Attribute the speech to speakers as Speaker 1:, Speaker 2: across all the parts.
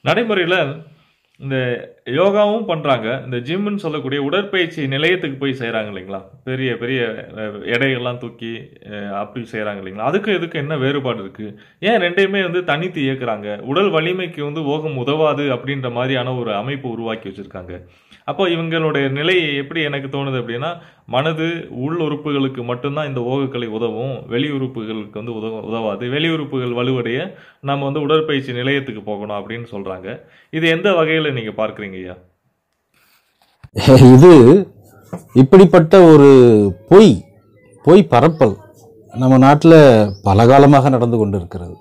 Speaker 1: நடைமுறையில் இந்த யோகாவும் பண்ணுறாங்க இந்த ஜிம்முன்னு சொல்லக்கூடிய உடற்பயிற்சி நிலையத்துக்கு போய் செய்கிறாங்க இல்லைங்களா பெரிய பெரிய அஹ், எடைகள்லாம் தூக்கி அஹ், அப்படி செய்கிறாங்க இல்லைங்களா அதுக்கும் இதுக்கு என்ன வேறுபாடு இருக்குது ஏன் ரெண்டையுமே வந்து தனித்து இயக்குறாங்க உடல் வலிமைக்கு வந்து ஓகம் உதவாது அப்படின்ற மாதிரியான ஒரு அமைப்பு உருவாக்கி வச்சுருக்காங்க அப்போ இவங்களுடைய நிலை எப்படி எனக்கு தோணுது அப்படின்னா மனது உள் உறுப்புகளுக்கு மட்டும்தான் இந்த ஓகக்கலை உதவும் வெளி உறுப்புகளுக்கு வந்து உதவ உதவாது வெளி உறுப்புகள் வலுவடைய நம்ம வந்து உடற்பயிற்சி நிலையத்துக்கு போகணும் அப்படின்னு சொல்கிறாங்க இது எந்த வகையில் நீங்கள் பார்க்குறீங்க ஐயா
Speaker 2: இது இப்படிப்பட்ட ஒரு பொய் பொய் பரப்பல் நம்ம நாட்டில் பல காலமாக நடந்து கொண்டு இருக்கிறது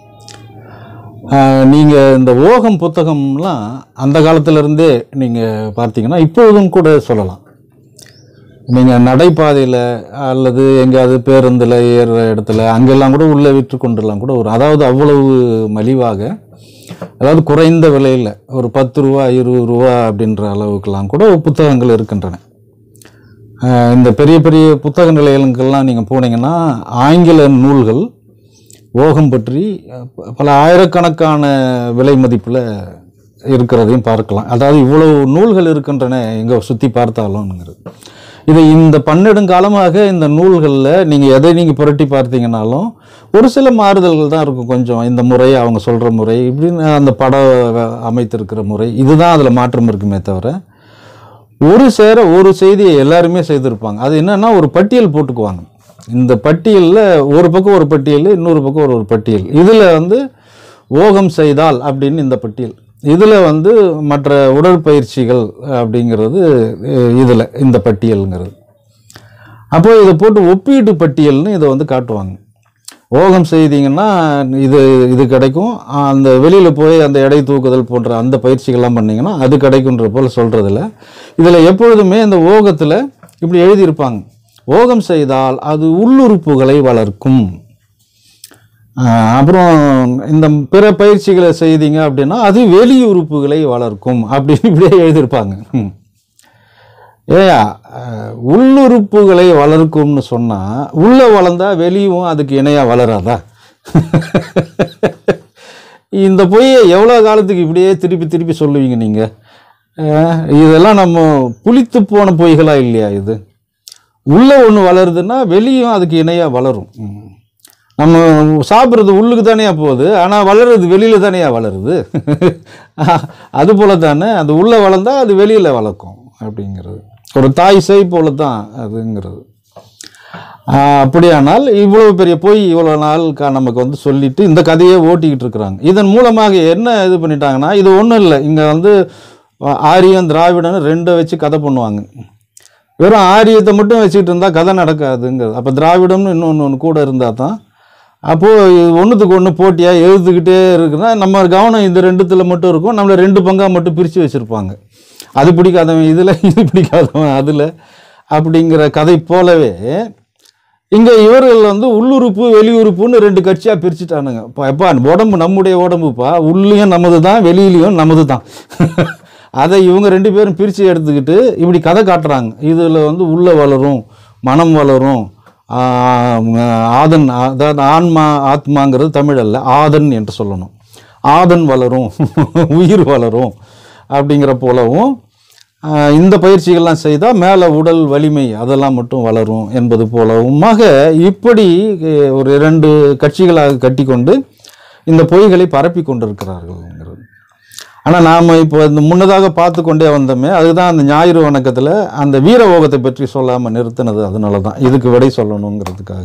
Speaker 2: நீங்கள் இந்த ஓகம் புத்தகம்லாம் அந்த காலத்திலிருந்தே நீங்கள் பார்த்தீங்கன்னா இப்பொழுதும் கூட சொல்லலாம் நீங்கள் நடைபாதையில் அல்லது எங்கேயாவது பேருந்தில் ஏறுற இடத்துல அங்கெல்லாம் கூட உள்ளே விற்று கொண்டுலாம் கூட ஒரு அதாவது அவ்வளவு மலிவாக அதாவது குறைந்த விலையில் ஒரு பத்து ரூபா இருபது ரூபா அப்படின்ற அளவுக்கெல்லாம் கூட புத்தகங்கள் இருக்கின்றன ஆஹ் இந்த பெரிய பெரிய புத்தக நிலையங்களுக்கெல்லாம் நீங்கள் போனீங்கன்னா ஆங்கில நூல்கள் ஓகம் பற்றி அஹ், ப- பல ஆயிரக்கணக்கான விலை மதிப்பில் இருக்கிறதையும் பார்க்கலாம் அதாவது இவ்வளவு நூல்கள் இருக்கின்றன எங்கே சுற்றி பார்த்தாலும்ங்கிறது இது இந்த பன்னெடுங்காலமாக இந்த நூல்களில் நீங்கள் எதை நீங்கள் புரட்டி பார்த்தீங்கன்னாலும் ஒரு சில மாறுதல்கள் தான் இருக்கும் கொஞ்சம் இந்த முறை அவங்க சொல்கிற முறை இப்படின்னு அந்த படம் வ- அமைத்திருக்கிற முறை இதுதான் அதில் மாற்றம் இருக்குமே தவிர ஒரு சேர ஒரு செய்தியை எல்லாருமே செய்திருப்பாங்க அது என்னன்னா ஒரு பட்டியல் போட்டுக்குவாங்க இந்த பட்டியலில் ஒரு பக்கம் ஒரு பட்டியல் இன்னொரு பக்கம் ஒரு ஒரு பட்டியல் இதில் வந்து ஓகம் செய்தால் அப்படின்னு இந்த பட்டியல் இதில் வந்து மற்ற உடற்பயிற்சிகள் அப்படிங்கிறது இதில் இந்த பட்டியலுங்கிறது அப்போ இதை போட்டு ஒப்பீடு பட்டியல்னு இதை வந்து காட்டுவாங்க ஓகம் செய்தீங்கன்னா இது இது கிடைக்கும் அந்த வெளியில் போய் அந்த எடை தூக்குதல் போன்ற அந்த பயிற்சிகள்லாம் பண்ணீங்கன்னா அது கிடைக்குன்ற போல் சொல்கிறதில்ல இதில் எப்பொழுதுமே இந்த ஓகத்தில் இப்படி எழுதியிருப்பாங்க ஓகம் செய்தால் அது உள்ளுறுப்புகளை வளர்க்கும் ஆஹ் அப்புறம் இந்த பிற பயிற்சிகளை செய்தீங்க அப்படின்னா அது வெளி உறுப்புகளை வளர்க்கும் அப்படின்னு இப்படியே எழுதியிருப்பாங்க ம். ஏயா அஹ், உள்ளுறுப்புகளை வளர்க்கும்னு சொன்னா உள்ள வளர்ந்தா வெளியும் அதுக்கு இணையா வளராதா இந்த பொய்யை எவ்வளோ காலத்துக்கு இப்படியே திருப்பி திருப்பி சொல்லுவீங்க நீங்க அஹ், இதெல்லாம் நம்ம புளித்து போன பொய்களா இல்லையா இது உள்ள ஒன்று வளருதுன்னா வெளியும் அதுக்கு இணையா வளரும் ம். நம்ம சாப்பிட்றது உள்ளுக்கு தானேயா போகுது ஆனால் வளருது வெளியில் தானேயா வளருது அது போல தானே அது உள்ளே வளர்ந்தா அது வெளியில் வளர்க்கும் அப்படிங்கிறது ஒரு தாய் செய் போல தான் அதுங்கிறது ஆஹ் அப்படியானால் இவ்வளவு பெரிய பொய் இவ்வளோ நாள் க- நமக்கு வந்து சொல்லிட்டு இந்த கதையை ஓட்டிக்கிட்டு இருக்கிறாங்க இதன் மூலமாக என்ன இது பண்ணிட்டாங்கன்னா இது ஒன்றும் இல்லை இங்கே வந்து ஆ- ஆரியம் திராவிடன்னு ரெண்டை வச்சு கதை பண்ணுவாங்க வெறும் ஆரியத்தை மட்டும் வச்சுக்கிட்டு இருந்தால் கதை நடக்காதுங்கிறது அப்போ திராவிடம்னு இன்னொன்று ஒன்று கூட இருந்தால் தான் அப்போது ஒன்றுத்துக்கு ஒன்று போட்டியாக எழுதுக்கிட்டே இருக்குன்னா நம்ம கவனம் இந்த ரெண்டுத்தில் மட்டும் இருக்கும் நம்மளை ரெண்டு பங்காக மட்டும் பிரித்து வச்சுருப்பாங்க அது பிடிக்காதவன் இதில் இது பிடிக்காதவன் அதில் அப்படிங்கிற கதை போலவே இங்கே இவர்கள் வந்து உள்ளுறுப்பு வெளியுறுப்புன்னு ரெண்டு கட்சியாக பிரிச்சுட்டானுங்க இப்போ எப்பா உடம்பு நம்முடைய உடம்புப்பா உள்ளேயும் நமது தான் வெளியிலையும் நமது தான் அதை இவங்க ரெண்டு பேரும் பிரித்து எடுத்துக்கிட்டு இப்படி கதை காட்டுறாங்க இதில் வந்து உள்ள வளரும் மனம் வளரும் ஆஹ் ஆதன் அதாவது ஆன்மா ஆத்மாங்கிறது தமிழ் அல்ல ஆதன் என்று சொல்லணும் ஆதன் வளரும் உயிர் வளரும் அப்படிங்கிற போலவும் ஆஹ் இந்த பயிற்சிகள்லாம் செய்தால் மேலே உடல் வலிமை அதெல்லாம் மட்டும் வளரும் என்பது போலவுமாக இப்படி அஹ், ஒரு இரண்டு கட்சிகளாக கட்டிக்கொண்டு இந்த பொய்களை பரப்பி கொண்டிருக்கிறார்கள்ங்கிறது ஆனால் நாம் இப்போ இந்த முன்னதாக பார்த்து கொண்டே வந்தோமே அதுதான் அந்த ஞாயிறு வணக்கத்தில் அந்த வீர ஓகத்தை பற்றி சொல்லாமல் நிறுத்தினது அதனால தான் இதுக்கு விடை சொல்லணுங்கிறதுக்காக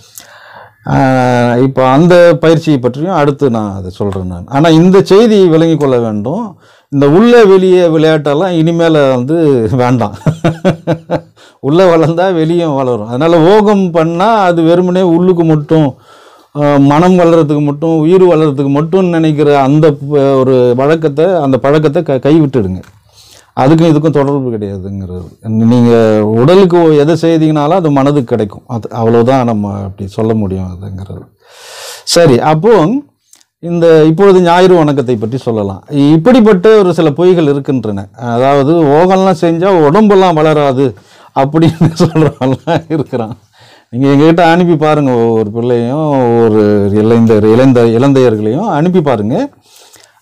Speaker 2: இப்போ அந்த பயிற்சியை பற்றியும் அடுத்து நான் அதை சொல்கிறேன் நான் ஆனால் இந்த செய்தியை விளங்கி கொள்ள வேண்டும் இந்த உள்ள வெளியே விளையாட்டெல்லாம் இனிமேல் வந்து வேண்டாம் உள்ளே வளர்ந்தா வெளியும் வளரும் அதனால் ஓகம் பண்ணால் அது வெறுமனே உள்ளுக்கு மட்டும் ஆஹ், மனம் வளர்கிறதுக்கு மட்டும் உயிர் வளர்கிறதுக்கு மட்டும் நினைக்கிற அந்த ப- ஒரு வழக்கத்தை அந்த பழக்கத்தை க கைவிட்டுடுங்க அதுக்கும் இதுக்கும் தொடர்பு கிடையாதுங்கிறது நீங்கள் உடலுக்கு எதை செய்தீங்கனாலும் அது மனதுக்கு கிடைக்கும் அது அவ்வளோதான் நம்ம அப்படி சொல்ல முடியும் அதுங்கிறது சரி அப்போ இந்த இப்பொழுது ஞாயிறு வணக்கத்தை பற்றி சொல்லலாம் இப்படிப்பட்ட ஒரு சில பொய்கள் இருக்கின்றன அதாவது ஓகம்லாம் செஞ்சால் உடம்பெல்லாம் வளராது அப்படின்னு சொல்கிறவங்களாம் இருக்கிறான் நீங்கள் எங்ககிட்ட அனுப்பி பாருங்கள் ஒவ்வொரு பிள்ளையும் ஒரு இளைஞர் இளைந்த இளந்தையர்களையும் அனுப்பி பாருங்கள்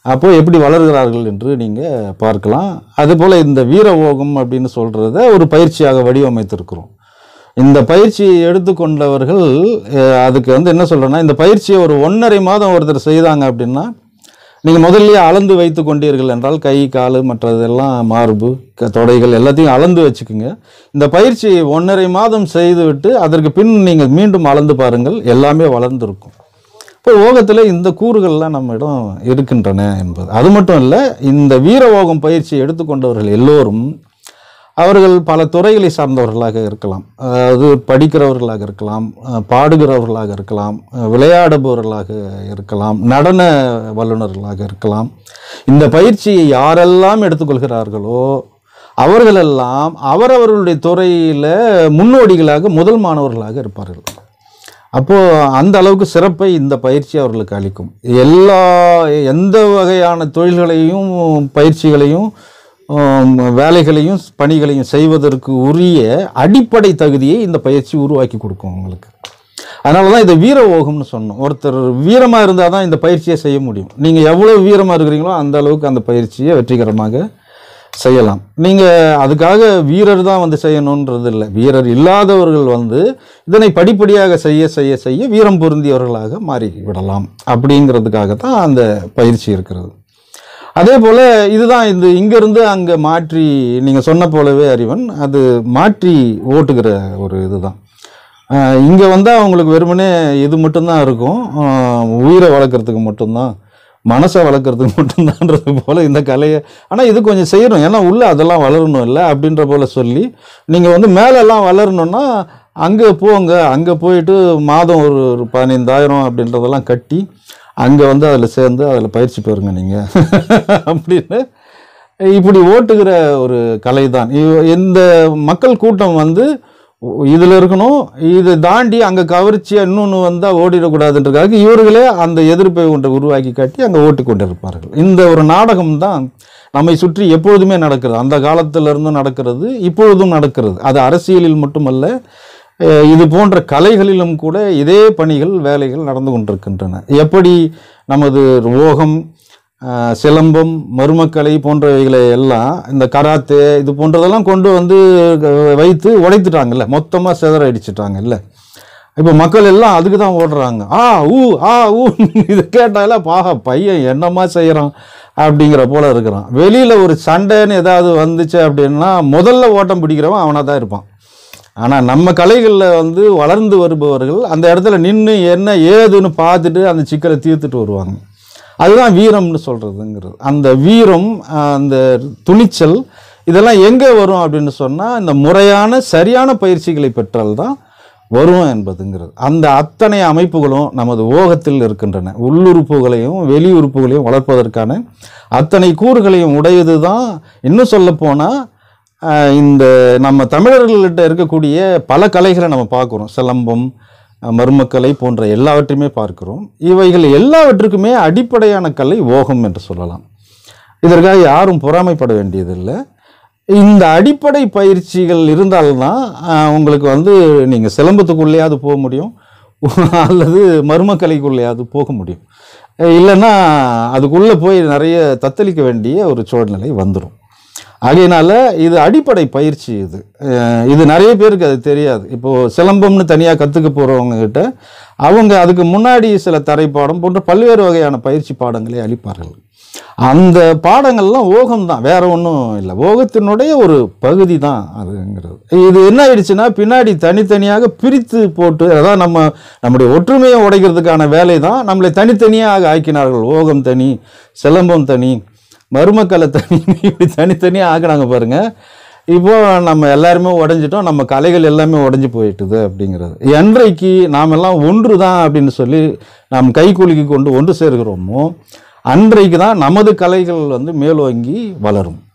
Speaker 2: அப்போ எப்படி வளர்கிறார்கள் என்று நீங்கள் பார்க்கலாம் அதுபோல் இந்த வீரவோகம் அப்படின்னு சொல்கிறத ஒரு பயிற்சியாக வடிவமைத்திருக்கிறோம் இந்த பயிற்சியை எடுத்துக்கொண்டவர்கள் அஹ், அதுக்கு வந்து என்ன சொல்கிறேன்னா இந்த பயிற்சியை ஒரு ஒன்றரை மாதம் ஒருத்தர் செய்தாங்க அப்படின்னா நீங்கள் முதல்லயே அளந்து வைத்து கொண்டீர்கள் என்றால் கை கால் மற்றதெல்லாம் மார்பு க- தொடைகள் எல்லாத்தையும் அளந்து வச்சுக்கோங்க இந்த பயிற்சியை ஒன்றரை மாதம் செய்துவிட்டு அதற்கு பின் நீங்கள் மீண்டும் அளந்து பாருங்கள் எல்லாமே வளர்ந்துருக்கும் இப்போ ஓகத்தில் இந்த கூறுகள்லாம் நம்மிடம் இருக்கின்றன என்பது அது மட்டும் இல்லை இந்த வீரவோகம் பயிற்சியை எடுத்துக்கொண்டவர்கள் எல்லோரும் அவர்கள் பல துறைகளை சார்ந்தவர்களாக இருக்கலாம் அதாவது படிக்கிறவர்களாக இருக்கலாம் அஹ் பாடுகிறவர்களாக இருக்கலாம் அஹ் விளையாடுபவர்களாக இருக்கலாம் நடன வல்லுநர்களாக இருக்கலாம் இந்த பயிற்சியை யாரெல்லாம் எடுத்துக்கொள்கிறார்களோ அவர்களெல்லாம் அவரவர்களுடைய துறையில் முன்னோடிகளாக முதல் மாணவர்களாக இருப்பார்கள் அப்போது அந்த அளவுக்கு சிறப்பை இந்த பயிற்சி அவர்களுக்கு அளிக்கும் எல்லா எந்த வகையான தொழில்களையும் பயிற்சிகளையும் ஆம், வேலைகளையும் பணிகளையும் செய்வதற்கு உரிய அடிப்படை தகுதியை இந்த பயிற்சி உருவாக்கி கொடுக்கும் உங்களுக்கு அதனால தான் இதை வீர ஓகம்னு சொன்னோம் ஒருத்தர் வீரமாக இருந்தால் தான் இந்த பயிற்சியை செய்ய முடியும் நீங்கள் எவ்வளோ வீரமாக இருக்கிறீங்களோ அந்த அளவுக்கு அந்த பயிற்சியை வெற்றிகரமாக செய்யலாம் நீங்கள் அதுக்காக வீரர் தான் வந்து செய்யணுன்றது இல்லை வீரர் இல்லாதவர்கள் வந்து இதனை படிப்படியாக செய்ய செய்ய செய்ய வீரம் பொருந்தியவர்களாக மாறி விடலாம் அப்படிங்கிறதுக்காக தான் அந்த பயிற்சி இருக்கிறது அதே போல் இதுதான் இந்த இங்கேருந்து அங்கே மாற்றி நீங்கள் சொன்ன போலவே அறிவன் அது மாற்றி ஓட்டுகிற ஒரு இதுதான் இங்கே வந்தால் அவங்களுக்கு வெறுமனே இது மட்டும்தான் இருக்கும் ஆஹ் உயிரை வளர்க்குறதுக்கு மட்டும்தான் மனசை வளர்க்குறதுக்கு மட்டும்தான்றது போல் இந்த கலையை ஆனால் இது கொஞ்சம் செய்யணும் ஏன்னா உள்ளே அதெல்லாம் வளரணும் இல்லை அப்படின்ற போல் சொல்லி நீங்கள் வந்து மேலெல்லாம் வளரணும்னா அங்கே போங்க அங்கே போயிட்டு மாதம் ஒரு ஒரு பதினைந்தாயிரம் அப்படின்றதெல்லாம் கட்டி அங்கே வந்து அதில் சேர்ந்து அதில் பயிற்சி பெறுங்க நீங்கள் அப்படின்னு இப்படி ஓட்டுகிற ஒரு கலை தான் இந்த மக்கள் கூட்டம் வந்து இதில் இருக்கணும் இதை தாண்டி அங்கே கவர்ச்சியாக இன்னொன்று வந்தால் ஓடிடக்கூடாதுன்றதுக்காக இவர்களே அந்த எதிர்ப்பை ஒன்றை உருவாக்கி காட்டி அங்கே ஓட்டி கொண்டிருப்பார்கள் இந்த ஒரு நாடகம் தான் நம்மை சுற்றி எப்பொழுதுமே நடக்கிறது அந்த காலத்துல இருந்தும் நடக்கிறது இப்பொழுதும் நடக்கிறது அது அரசியலில் மட்டுமல்ல அஹ் இது போன்ற கலைகளிலும் கூட இதே பணிகள் வேலைகள் நடந்து கொண்டிருக்கின்றன எப்படி நமது ஓகம் அஹ் சிலம்பம் மர்மக்கலை போன்றவைகளை எல்லாம் இந்த கராத்தே இது போன்றதெல்லாம் கொண்டு வந்து அஹ், வைத்து உடைத்துட்டாங்கல்ல மொத்தமாக சிதற அடிச்சிட்டாங்கல்ல இப்போ மக்கள் எல்லாம் அதுக்கு தான் ஓடுறாங்க ஆ ஊ ஆ ஊ இது கேட்டால பாக பையன் என்னம்மா செய்கிறான் அப்படிங்கிற போல இருக்கிறான் வெளியில் ஒரு சண்டைன்னு ஏதாவது வந்துச்சு அப்படின்னா முதல்ல ஓட்டம் பிடிக்கிறவன் அவனாக தான் இருப்பான் ஆனால் நம்ம கலைகளில் வந்து வளர்ந்து வருபவர்கள் அந்த இடத்துல நின்று என்ன ஏதுன்னு பார்த்துட்டு அந்த சிக்கலை தீர்த்துட்டு வருவாங்க அதுதான் வீரம்னு சொல்கிறதுங்கிறது அந்த வீரம் ஆஹ், அந்த துணிச்சல் இதெல்லாம் எங்கே வரும் அப்படின்னு சொன்னால் இந்த முறையான சரியான பயிற்சிகளை பெற்றால் தான் வரும் என்பதுங்கிறது அந்த அத்தனை அமைப்புகளும் நமது ஓகத்தில் இருக்கின்றன உள்ளுறுப்புகளையும் வெளி உறுப்புகளையும் வளர்ப்பதற்கான அத்தனை கூறுகளையும் உடையது தான் இன்னும் சொல்லப்போனால் ஆஹ் இந்த நம்ம தமிழர்கள்கிட்ட இருக்கக்கூடிய பல கலைகளை நம்ம பார்க்குறோம் சிலம்பம் அஹ் மர்மக்கலை போன்ற எல்லாவற்றையுமே பார்க்கிறோம் இவைகள் எல்லாவற்றுக்குமே அடிப்படையான கலை ஓகம் என்று சொல்லலாம் இதற்காக யாரும் பொறாமைப்பட வேண்டியதில்லை இந்த அடிப்படை பயிற்சிகள் இருந்தால்தான் ஆஹ் உங்களுக்கு வந்து நீங்கள் சிலம்பத்துக்குள்ளேயாவது போக முடியும் அல்லது மர்மக்கலைக்குள்ளேயாவது போக முடியும் இல்லைன்னா அதுக்குள்ளே போய் நிறைய தத்தளிக்க வேண்டிய ஒரு சூழ்நிலை வந்துடும் ஆகையினால இது அடிப்படை பயிற்சி இது அஹ் இது நிறைய பேருக்கு அது தெரியாது இப்போது சிலம்பம்னு தனியாக கற்றுக்க போகிறவங்க கிட்ட அவங்க அதுக்கு முன்னாடி சில தரைப்பாடம் போன்ற பல்வேறு வகையான பயிற்சி பாடங்களை அளிப்பார்கள் அந்த பாடங்கள்லாம் ஓகம் தான் வேற ஒன்றும் இல்லை ஓகத்தினுடைய ஒரு பகுதி தான் அதுங்கிறது இது என்ன ஆயிடுச்சுன்னா பின்னாடி தனித்தனியாக பிரித்து போட்டு அதாவது நம்ம நம்முடைய ஒற்றுமையை உடைக்கிறதுக்கான வேலை தான் நம்மளை தனித்தனியாக ஆக்கினார்கள் ஓகம் தனி சிலம்பம் தனி மருமக்களை தனி இப்படி தனித்தனியாக ஆக்குனாங்க பாருங்க இப்போ நம்ம எல்லாருமே உடஞ்சிட்டோம் நம்ம கலைகள் எல்லாமே உடஞ்சி போயிட்டுது அப்படிங்கிறது என்றைக்கு நாம் எல்லாம் ஒன்று தான் அப்படின்னு சொல்லி நாம் கைக்கூலிக்கு கொண்டு ஒன்று சேர்கிறோமோ அன்றைக்கு தான் நமது கலைகள் வந்து மேலோங்கி வளரும்